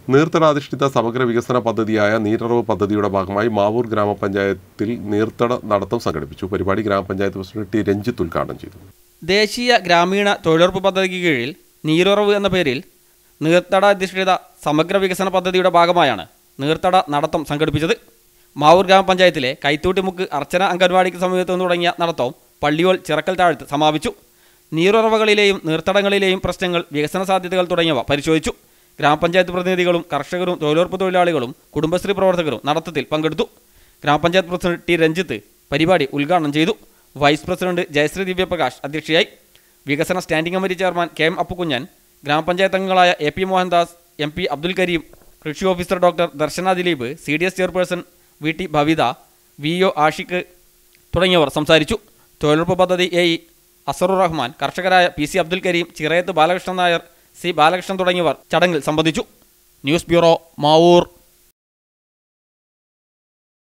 നീർത്തടാധിഷ്ഠിത സമഗ്ര വികസന പദ്ധതിയായ നീരറവ് പദ്ധതിയുടെ ഭാഗമായി മാവൂർ ഗ്രാമപഞ്ചായത്തിൽ നീർത്തട നടത്തം സംഘടിപ്പിച്ചു പരിപാടി ഗ്രാമപഞ്ചായത്ത് പ്രസിഡന്റ് ടി രഞ്ജിത്ത് ഉദ്ഘാടനം ചെയ്തു ദേശീയ ഗ്രാമീണ തൊഴിലുറപ്പ് പദ്ധതിക്ക് കീഴിൽ നീരുറവ് എന്ന പേരിൽ നീർത്തട അധിഷ്ഠിത സമഗ്ര വികസന പദ്ധതിയുടെ ഭാഗമായാണ് നീർത്തട നടത്തം സംഘടിപ്പിച്ചത് മാവൂർ ഗ്രാമപഞ്ചായത്തിലെ കൈത്തൂട്ടിമുക്ക് അർച്ചന അംഗൻവാടിക്ക് സമീപത്ത് നിന്ന് തുടങ്ങിയ നടത്തവും പള്ളിയോൾ ചിറക്കൽ താഴത്ത് സമാപിച്ചു നീരുറവകളിലെയും നീർത്തടങ്ങളിലെയും പ്രശ്നങ്ങൾ വികസന സാധ്യതകൾ തുടങ്ങിയവ പരിശോധിച്ചു ഗ്രാമപഞ്ചായത്ത് പ്രതിനിധികളും കർഷകരും തൊഴിലുറപ്പ് തൊഴിലാളികളും കുടുംബശ്രീ പ്രവർത്തകരും നടത്തത്തിൽ പങ്കെടുത്തു ഗ്രാമപഞ്ചായത്ത് പ്രസിഡന്റ് ടി രഞ്ജിത്ത് പരിപാടി ഉദ്ഘാടനം ചെയ്തു വൈസ് പ്രസിഡന്റ് ജയശ്രീ ദിവ്യപ്രകാശ് അധ്യക്ഷയായി വികസന standing committee chairman K M Appukunjan grama panchayat അംഗങ്ങളായ A P Mohandas M P Abdul Kareem കൃഷി officer doctor Darshana Dileep C D S chairperson V T Bhavitha V O Ashiq തുടങ്ങിയവർ സംസാരിച്ചു തൊഴിലുറപ്പ് പദ്ധതി എ ഇ അസറുർ റഹ്മാൻ കർഷകരായ P C Abdul Kareem Chirayath Balakrishnan Nair C Balakrishnan തുടങ്ങിയവർ ചടങ്ങിൽ സംബന്ധിച്ചു ന്യൂസ് ബ്യൂറോ മാവൂർ